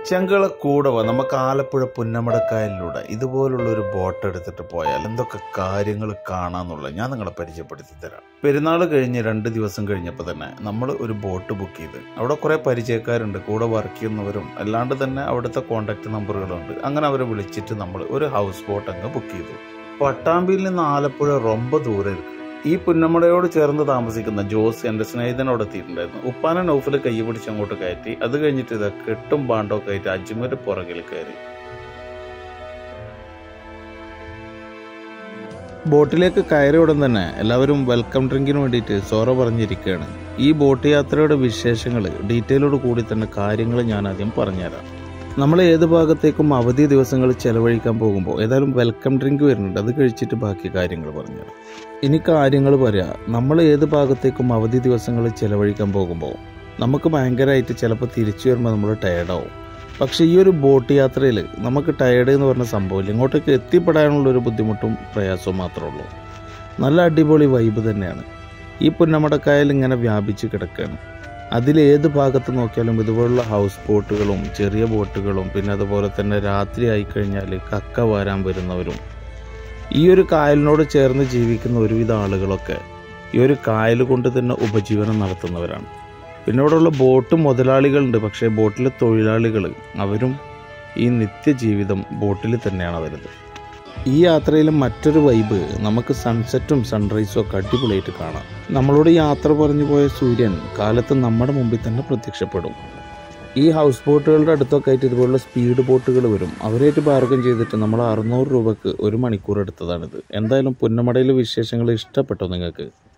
ചെങ്കള കൂടെ വാ നമുക്ക് ആലപ്പുഴ പുന്നമടക്കായലിലൂടെ ഇതുപോലുള്ള ഒരു ബോട്ട് എടുത്തിട്ട് പോയാൽ എന്തൊക്കെ കാര്യങ്ങൾ കാണാന്നുള്ളത് ഞാൻ നിങ്ങളെ പരിചയപ്പെടുത്തി തരാം പെരുന്നാൾ കഴിഞ്ഞ് രണ്ട് ദിവസം കഴിഞ്ഞപ്പോൾ തന്നെ നമ്മൾ ഒരു ബോട്ട് ബുക്ക് ചെയ്ത് അവിടെ കുറേ പരിചയക്കാരുണ്ട് കൂടെ വർക്ക് ചെയ്യുന്നവരും അല്ലാണ്ട് തന്നെ അവിടുത്തെ കോൺടാക്ട് നമ്പറുകളുണ്ട് അങ്ങനെ അവരെ വിളിച്ചിട്ട് നമ്മൾ ഒരു ഹൗസ് ബോട്ട് അങ്ങ് ബുക്ക് ചെയ്തു പട്ടാമ്പിയിൽ നിന്ന് ആലപ്പുഴ ரொம்ப ദൂരെ ഇരിക്കും ഈ പുന്നമടയോട് ചേർന്ന് താമസിക്കുന്ന ജോസ് എൻ്റെ സ്നേഹിതനോട് എത്തിയിട്ടുണ്ടായിരുന്നു ഉപ്പാനെ നൗഫിൽ കൈ പിടിച്ച് അങ്ങോട്ട് കയറ്റി അത് കഴിഞ്ഞിട്ട് ഇത് കെട്ടും പാണ്ടോ കയറ്റി അജ്മീർ പുറകിൽ കയറി ബോട്ടിലേക്ക് കയറിയ ഉടൻ തന്നെ എല്ലാവരും വെൽക്കം ഡ്രിങ്കിന് വേണ്ടിയിട്ട് സോറ പറഞ്ഞിരിക്കുകയാണ് ഈ ബോട്ട് യാത്രയുടെ വിശേഷങ്ങൾ ഡീറ്റെയിലോട് കൂടി തന്നെ കാര്യങ്ങൾ ഞാൻ ആദ്യം പറഞ്ഞുതരാം നമ്മൾ ഏത് ഭാഗത്തേക്കും അവധി ദിവസങ്ങൾ ചെലവഴിക്കാൻ പോകുമ്പോൾ ഏതായാലും വെൽക്കം ഡ്രിങ്ക് വരുന്നുണ്ട് അത് കഴിച്ചിട്ട് ബാക്കി കാര്യങ്ങൾ പറഞ്ഞുതരാം ഇനി കാര്യങ്ങൾ പറയാം നമ്മൾ ഏത് ഭാഗത്തേക്കും അവധി ദിവസങ്ങൾ ചെലവഴിക്കാൻ പോകുമ്പോൾ നമുക്ക് ഭയങ്കരമായിട്ട് ചിലപ്പോൾ തിരിച്ചു വരുമ്പോൾ നമ്മൾ ടയർഡാവും പക്ഷേ ഈ ഒരു ബോട്ട് യാത്രയിൽ നമുക്ക് ടയർഡ് എന്ന് പറഞ്ഞ സംഭവമില്ല ഇങ്ങോട്ടേക്ക് എത്തിപ്പെടാനുള്ള ഒരു ബുദ്ധിമുട്ടും പ്രയാസവും മാത്രമേ ഉള്ളൂ നല്ല അടിപൊളി വൈബ് തന്നെയാണ് ഈ പുന്നമടക്കായൽ ഇങ്ങനെ വ്യാപിച്ച് കിടക്കുകയാണ് അതിലേത് ഭാഗത്ത് നോക്കിയാലും ഇതുപോലുള്ള ഹൗസ് ബോട്ടുകളും ചെറിയ ബോട്ടുകളും പിന്നെ അതുപോലെ തന്നെ രാത്രി ആയിക്കഴിഞ്ഞാൽ കക്ക വാരാൻ വരുന്നവരും ഈ ഒരു കായലിനോട് ചേർന്ന് ജീവിക്കുന്ന ഒരുവിധ ആളുകളൊക്കെ ഈ ഒരു കായൽ കൊണ്ട് തന്നെ ഉപജീവനം നടത്തുന്നവരാണ് പിന്നെ ഇവിടെയുള്ള ബോട്ട് മുതലാളികളുണ്ട് പക്ഷേ ബോട്ടിലെ തൊഴിലാളികൾ അവരും ഈ നിത്യജീവിതം ബോട്ടിൽ തന്നെയാണ് വരുന്നത് ഈ യാത്രയിലെ മറ്റൊരു വൈബ് നമുക്ക് സൺസെറ്റും സൺറൈസും ഒക്കെ അടിപൊളിയായിട്ട് കാണാം നമ്മളോട് യാത്ര പറഞ്ഞു പോയ സൂര്യൻ കാലത്ത് നമ്മുടെ മുമ്പിൽ തന്നെ പ്രത്യക്ഷപ്പെടും ഈ ഹൗസ് ബോട്ടുകളുടെ അടുത്തൊക്കെ ആയിട്ട് ഇതുപോലുള്ള സ്പീഡ് ബോട്ടുകൾ വരും അവരായിട്ട് ബാർഗൻ ചെയ്തിട്ട് നമ്മൾ അറുന്നൂറ് രൂപക്ക് ഒരു മണിക്കൂർ എടുത്തതാണിത് എന്തായാലും പുന്നമടയിലെ വിശേഷങ്ങൾ ഇഷ്ടപ്പെട്ടോ നിങ്ങൾക്ക്